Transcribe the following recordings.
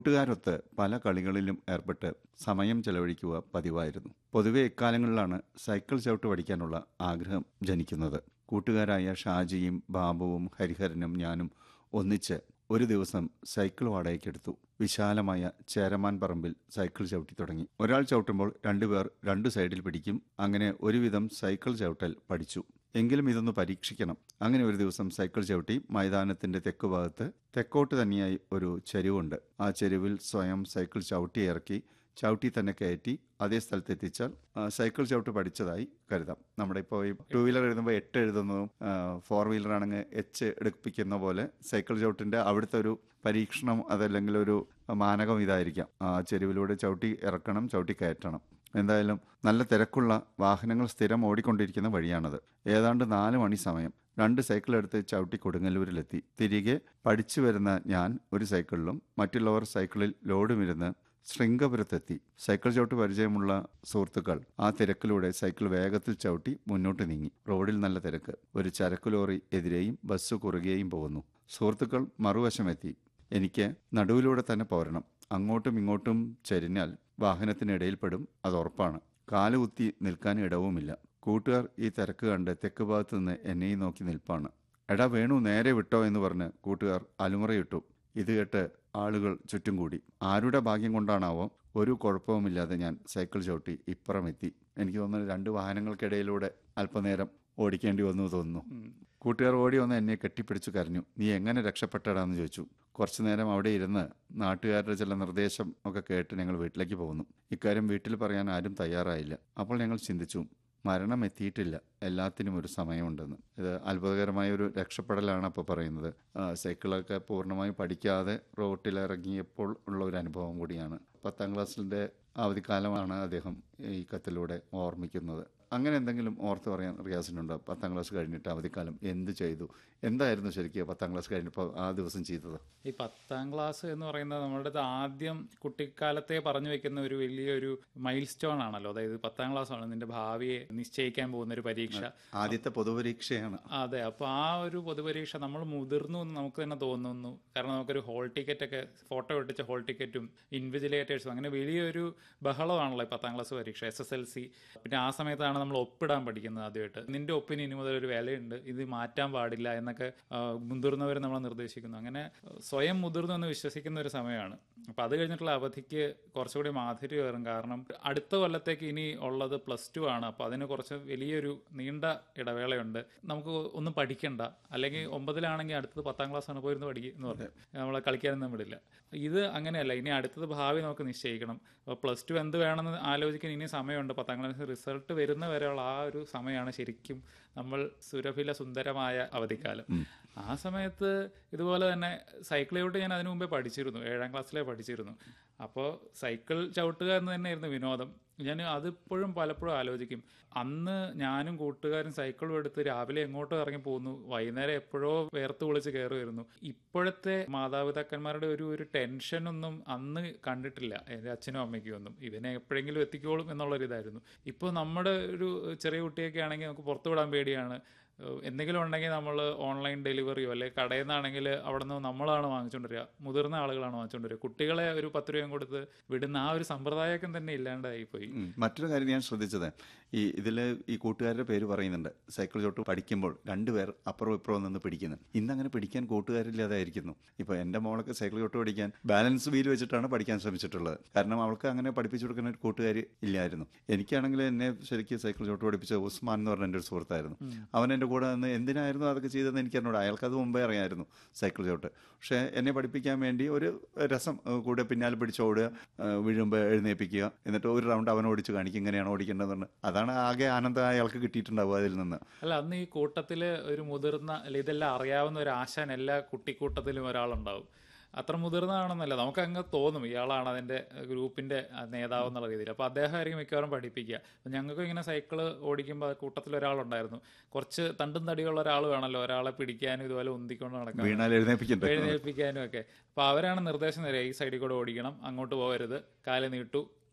കൂട്ടുകാരൊത്ത് പല കളികളിലും ഏർപ്പെട്ട് സമയം ചെലവഴിക്കുക പതിവായിരുന്നു പൊതുവെ ഇക്കാലങ്ങളിലാണ് സൈക്കിൾ ചവിട്ട് പഠിക്കാനുള്ള ആഗ്രഹം ജനിക്കുന്നത് കൂട്ടുകാരായ ഷാജിയും ബാബുവും ഹരിഹരനും ഞാനും ഒന്നിച്ച് ഒരു ദിവസം സൈക്കിൾ വാടകയ്ക്കെടുത്തു വിശാലമായ ചേരമാൻ പറമ്പിൽ സൈക്കിൾ ചവിട്ടി തുടങ്ങി ഒരാൾ ചവിട്ടുമ്പോൾ രണ്ടുപേർ രണ്ടു സൈഡിൽ പിടിക്കും അങ്ങനെ ഒരുവിധം സൈക്കിൾ ചവിട്ടൽ പഠിച്ചു എങ്കിലും ഇതൊന്ന് പരീക്ഷിക്കണം അങ്ങനെ ഒരു ദിവസം സൈക്കിൾ ചവിട്ടി മൈതാനത്തിന്റെ തെക്ക് ഭാഗത്ത് തെക്കോട്ട് തന്നെയായി ഒരു ചെരുവുണ്ട് ആ ചെരുവിൽ സ്വയം സൈക്കിൾ ചവിട്ടി ഇറക്കി ചവിട്ടി തന്നെ കയറ്റി അതേ സ്ഥലത്ത് എത്തിച്ചാൽ ആ, സൈക്കിൾ ചവിട്ട് പഠിച്ചതായി കരുതാം നമ്മുടെ ഇപ്പോൾ ഈ ടൂ വീലർ എഴുതുമ്പോൾ എട്ട് എഴുതുന്നതും ഫോർ വീലർ ആണെങ്കിൽ എച്ച് എടുപ്പിക്കുന്ന പോലെ സൈക്കിൾ ചവിട്ടിന്റെ അവിടുത്തെ ഒരു പരീക്ഷണം അതല്ലെങ്കിൽ ഒരു മാനകം ഇതായിരിക്കാം ആ ചെരുവിലൂടെ ചവിട്ടി ഇറക്കണം ചവിട്ടി കയറ്റണം എന്തായാലും നല്ല തിരക്കുള്ള വാഹനങ്ങൾ സ്ഥിരം ഓടിക്കൊണ്ടിരിക്കുന്ന വഴിയാണത് ഏതാണ്ട് നാല് മണി സമയം രണ്ട് സൈക്കിൾ എടുത്ത് ചവിട്ടി കൊടുങ്ങല്ലൂരിലെത്തി തിരികെ പഠിച്ചു വരുന്ന ഞാൻ ഒരു സൈക്കിളിലും മറ്റുള്ളവർ സൈക്കിളിൽ ലോഡുമിരുന്ന് ശൃംഗപുരത്തെത്തി സൈക്കിൾ ചവിട്ട് പരിചയമുള്ള സുഹൃത്തുക്കൾ ആ തിരക്കിലൂടെ സൈക്കിൾ വേഗത്തിൽ ചവിട്ടി മുന്നോട്ട് നീങ്ങി റോഡിൽ നല്ല തിരക്ക് ഒരു ചരക്ക് ലോറി എതിരെയും ബസ് കുറുകെയും പോകുന്നു സുഹൃത്തുക്കൾ മറുവശമെത്തി എനിക്ക് നടുവിലൂടെ തന്നെ പോരണം അങ്ങോട്ടും ഇങ്ങോട്ടും ചരിഞ്ഞാൽ വാഹനത്തിനിടയിൽപ്പെടും അത് ഉറപ്പാണ് കാലുകുത്തി നിൽക്കാൻ ഇടവുമില്ല കൂട്ടുകാർ ഈ തിരക്ക് കണ്ട് തെക്ക് ഭാഗത്ത് നിന്ന് എന്നെയും നോക്കി നിൽപ്പാണ് എടാ വേണു നേരെ വിട്ടോ എന്ന് പറഞ്ഞ് കൂട്ടുകാർ അലുമുറയിട്ടു ഇത് കേട്ട് ആളുകൾ ചുറ്റും കൂടി ആരുടെ ഭാഗ്യം കൊണ്ടാണാവോ ഒരു കുഴപ്പവുമില്ലാതെ ഞാൻ സൈക്കിൾ ചവിട്ടി ഇപ്പുറം എത്തി എനിക്ക് തോന്നുന്നു രണ്ട് വാഹനങ്ങൾക്കിടയിലൂടെ അല്പനേരം ഓടിക്കേണ്ടി വന്നു തോന്നുന്നു കൂട്ടുകാർ ഓടി വന്ന് എന്നെ കെട്ടിപ്പിടിച്ചു കരഞ്ഞു നീ എങ്ങനെ രക്ഷപ്പെട്ടടാന്ന് ചോദിച്ചു കുറച്ചു നേരം അവിടെ ഇരുന്ന് നാട്ടുകാരുടെ ചില നിർദ്ദേശം ഒക്കെ കേട്ട് ഞങ്ങൾ വീട്ടിലേക്ക് പോകുന്നു ഇക്കാര്യം വീട്ടിൽ പറയാൻ ആരും തയ്യാറായില്ല അപ്പോൾ ഞങ്ങൾ ചിന്തിച്ചു മരണം എത്തിയിട്ടില്ല എല്ലാത്തിനും ഒരു സമയമുണ്ടെന്ന് ഇത് അത്ഭുതകരമായ ഒരു രക്ഷപ്പെടലാണ് അപ്പോൾ പറയുന്നത് ആ, സൈക്കിളൊക്കെ പൂർണ്ണമായും പഠിക്കാതെ റോട്ടിലിറങ്ങിയപ്പോൾ ഉള്ള ഒരു അനുഭവം കൂടിയാണ് പത്താം ക്ലാസ്സിൻ്റെ അവധിക്കാലമാണ് അദ്ദേഹം ഈ കത്തിലൂടെ ഓർമ്മിക്കുന്നത് അങ്ങനെ എന്തെങ്കിലും ഓർത്ത് പറയാൻ റിയാസിനുണ്ടോ പത്താം ക്ലാസ് കഴിഞ്ഞിട്ട് അവധിക്കാലം എന്ത് ചെയ്തു എന്തായിരുന്നു ശരിക്കും പത്താം ക്ലാസ് കഴിഞ്ഞപ്പോൾ ആ ദിവസം ചെയ്തത് ഈ പത്താം ക്ലാസ് എന്ന് പറയുന്നത് നമ്മുടെ ആദ്യം കുട്ടിക്കാലത്തെ പറഞ്ഞു വെക്കുന്ന ഒരു വലിയൊരു മൈൽ സ്റ്റോൺ ആണല്ലോ അതായത് പത്താം ക്ലാസ് ആണ് നിന്റെ ഭാവിയെ നിശ്ചയിക്കാൻ പോകുന്ന ഒരു പരീക്ഷ ആദ്യത്തെ പൊതുപരീക്ഷയാണ് അതെ അപ്പൊ ആ ഒരു പൊതുപരീക്ഷ നമ്മൾ മുതിർന്നു എന്ന് നമുക്ക് തന്നെ തോന്നുന്നു കാരണം നമുക്കൊരു ഹോൾ ടിക്കറ്റ് ഒക്കെ ഫോട്ടോ ഒട്ടിച്ച ഹോൾ ടിക്കറ്റും ഇൻവിജിലേറ്റേഴ്സും അങ്ങനെ വലിയൊരു ബഹളമാണല്ലോ ഈ പത്താം ക്ലാസ് പരീക്ഷ എസ് എസ് എൽ സി പിന്നെ ആ സമയത്താണ് നമ്മൾ ഒപ്പിടാൻ പഠിക്കുന്നത് ആദ്യമായിട്ട് നിന്റെ ഒപ്പിന് ഇനി മുതൽ ഒരു വിലയുണ്ട് ഇത് മാറ്റാൻ പാടില്ല എന്നൊക്കെ ആ, മുതിർന്നവർ നമ്മളെ നിർദ്ദേശിക്കുന്നു അങ്ങനെ ആ, സ്വയം മുതിർന്നു എന്ന് വിശ്വസിക്കുന്ന ഒരു സമയമാണ് അപ്പൊ അത് കഴിഞ്ഞിട്ടുള്ള അവധിക്ക് കുറച്ചുകൂടി മാധുര്യം കയറും കാരണം അടുത്ത കൊല്ലത്തേക്ക് ഇനി ഉള്ളത് പ്ലസ് ടു ആണ് അപ്പൊ അതിന് കുറച്ച് വലിയൊരു നീണ്ട ഇടവേളയുണ്ട് നമുക്ക് ഒന്നും പഠിക്കണ്ട അല്ലെങ്കിൽ ഒമ്പതിലാണെങ്കിൽ അടുത്തത് പത്താം ക്ലാസ് ആണ് പോയിരുന്ന് പഠിക്കുക എന്ന് പറഞ്ഞു നമ്മളെ കളിക്കാനൊന്നും വിടില്ല ഇത് അങ്ങനെയല്ല ഇനി അടുത്തത് ഭാവി നമുക്ക് നിശ്ചയിക്കണം അപ്പോൾ പ്ലസ് ടു എന്ത് വേണമെന്ന് ആലോചിക്കാൻ ഇനി സമയമുണ്ട് പത്താം ക്ലാസ് റിസൾട്ട് വരുന്ന വരെയുള്ള ആ ഒരു സമയമാണ് ശരിക്കും നമ്മൾ സുരഭില സുന്ദരമായ അവധിക്കാലം ആ സമയത്ത് ഇതുപോലെ തന്നെ സൈക്കിൾ ചവിട്ട് ഞാൻ അതിനു മുമ്പേ പഠിച്ചിരുന്നു ഏഴാം ക്ലാസ്സിലേ പഠിച്ചിരുന്നു അപ്പോൾ സൈക്കിൾ ചവിട്ടുക എന്ന് തന്നെയായിരുന്നു വിനോദം ഞാൻ അതിപ്പോഴും പലപ്പോഴും ആലോചിക്കും അന്ന് ഞാനും കൂട്ടുകാരും സൈക്കിളും എടുത്ത് രാവിലെ എങ്ങോട്ടോ ഇറങ്ങി പോകുന്നു വൈകുന്നേരം എപ്പോഴോ വേർത്ത് കുളിച്ച് കയറി വരുന്നു ഇപ്പോഴത്തെ മാതാപിതാക്കന്മാരുടെ ഒരു ഒരു ടെൻഷനൊന്നും അന്ന് കണ്ടിട്ടില്ല എൻ്റെ അച്ഛനും അമ്മയ്ക്കും ഒന്നും ഇവനെ എപ്പോഴെങ്കിലും എത്തിക്കോളും എന്നുള്ളൊരു ഇതായിരുന്നു ഇപ്പോൾ നമ്മുടെ ഒരു ചെറിയ കുട്ടിയൊക്കെ ആണെങ്കിൽ നമുക്ക് പുറത്തു വിടാൻ പേടിയാണ് ഏഹ് എന്തെങ്കിലും ഉണ്ടെങ്കിൽ നമ്മൾ ഓൺലൈൻ ഡെലിവറിയോ അല്ലെങ്കിൽ കടയിൽ നിന്നാണെങ്കിൽ അവിടെ നിന്ന് നമ്മളാണ് വാങ്ങിച്ചുകൊണ്ടിരിക്കുക മുതിർന്ന ആളുകളാണ് വാങ്ങിച്ചുകൊണ്ടിരിക്കുക കുട്ടികളെ ഒരു പത്ത് രൂപയും കൊടുത്ത് വിടുന്ന ആ ഒരു സമ്പ്രദായമൊക്കെ തന്നെ ഇല്ലാണ്ടായി പോയി ഉം. മറ്റൊരു കാര്യം ഞാൻ ശ്രദ്ധിച്ചത് ഈ ഇതിൽ ഈ കൂട്ടുകാരുടെ പേര് പറയുന്നുണ്ട് സൈക്കിൾ ചോട്ട് പഠിക്കുമ്പോൾ രണ്ടുപേർ അപ്പുറവും ഇപ്പുറവും നിന്ന് പിടിക്കുന്നു ഇന്നങ്ങനെ പിടിക്കാൻ കൂട്ടുകാരില്ലാതായിരിക്കുന്നു ഇപ്പോൾ എൻ്റെ മോളൊക്കെ സൈക്കിൾ ചോട്ട് പഠിക്കാൻ ബാലൻസ് വീൽ വെച്ചിട്ടാണ് പഠിക്കാൻ ശ്രമിച്ചിട്ടുള്ളത് കാരണം അവൾക്ക് അങ്ങനെ പഠിപ്പിച്ചു കൊടുക്കുന്ന ഒരു കൂട്ടുകാർ ഇല്ലായിരുന്നു എനിക്കാണെങ്കിൽ എന്നെ ശരിക്കും സൈക്കിൾ ചോട്ട് പഠിപ്പിച്ച ഉസ്മാൻ എന്ന് പറഞ്ഞ എൻ്റെ ഒരു സുഹൃത്തായിരുന്നു അവൻ എൻ്റെ കൂടെ നിന്ന് എന്തിനായിരുന്നു അതൊക്കെ ചെയ്തതെന്ന് എനിക്കറിഞ്ഞൂടാ അയാൾക്ക് അത് മുമ്പേ അറിയായിരുന്നു സൈക്കിൾ ചോട്ട് പക്ഷേ എന്നെ പഠിപ്പിക്കാൻ വേണ്ടി ഒരു രസം ഏഹ് കൂടെ പിന്നാലെ പിടിച്ചോടുക ഏഹ് വീഴുമ്പോൾ എഴുന്നേൽപ്പിക്കുക എന്നിട്ട് ഒരു റൗണ്ട് അവൻ ഓടിച്ച് കാണിക്കും ഇങ്ങനെയാണ് ഓടിക്കേണ്ടതെന്ന് അതാണ് ആകെ ആനന്ദം അയാൾക്ക് കിട്ടിയിട്ടുണ്ടാവുക അതിൽ നിന്ന് അല്ല അന്ന് ഈ കൂട്ടത്തിൽ ഒരു മുതിർന്ന അല്ല ഇതെല്ലാം അറിയാവുന്ന ഒരു ആശാൻ എല്ലാ കുട്ടിക്കൂട്ടത്തിലും ഒരാളുണ്ടാവും അത്ര മുതിർന്നതാണെന്നല്ല നമുക്ക് അങ്ങ് തോന്നും ഇയാളാണ് അതിന്റെ ഗ്രൂപ്പിന്റെ നേതാവ് എന്നുള്ള രീതിയിൽ അപ്പോൾ അദ്ദേഹമായിരിക്കും മിക്കവാറും പഠിപ്പിക്കുക അപ്പം ഞങ്ങൾക്ക് ഇങ്ങനെ സൈക്കിള് ഓടിക്കുമ്പോൾ കൂട്ടത്തിൽ ഒരാളുണ്ടായിരുന്നു കുറച്ച് തണ്ടും തടിയുള്ള ഒരാൾ വേണമല്ലോ ഒരാളെ പിടിക്കാനും ഇതുപോലെ ഉന്തിക്കൊണ്ട് നടക്കാൻ വീണാൽ എഴുന്നേൽപ്പിക്കണ്ടേ എഴുന്നേൽപ്പിക്കാനും ഒക്കെ അപ്പോൾ അവരാണ് നിർദ്ദേശം തരിക ഈ സൈഡിൽ കൂടെ ഓടിക്കണം അങ്ങോട്ട് പോകരുത് കാല് നീട്ടു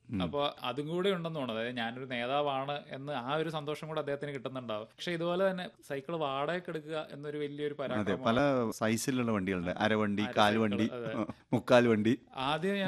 അപ്പോൾ അതും കൂടെ ഉണ്ടെന്ന് തോന്നുന്നു അതായത് ഞാനൊരു നേതാവാണ് എന്ന് ആ ഒരു സന്തോഷം കൂടെ അദ്ദേഹത്തിന് കിട്ടുന്നുണ്ടാവും പക്ഷെ ഇതുപോലെ തന്നെ സൈക്കിൾ വാടകയ്ക്ക് എടുക്കുക എന്നൊരു വലിയൊരു അതെ പരാക്രമം പല സൈസിലുള്ള വണ്ടികളുണ്ട് അരവണ്ടി അര കാൽവണ്ടി സൈക്കിള്, മുക്കാൽ വണ്ടി ആദ്യം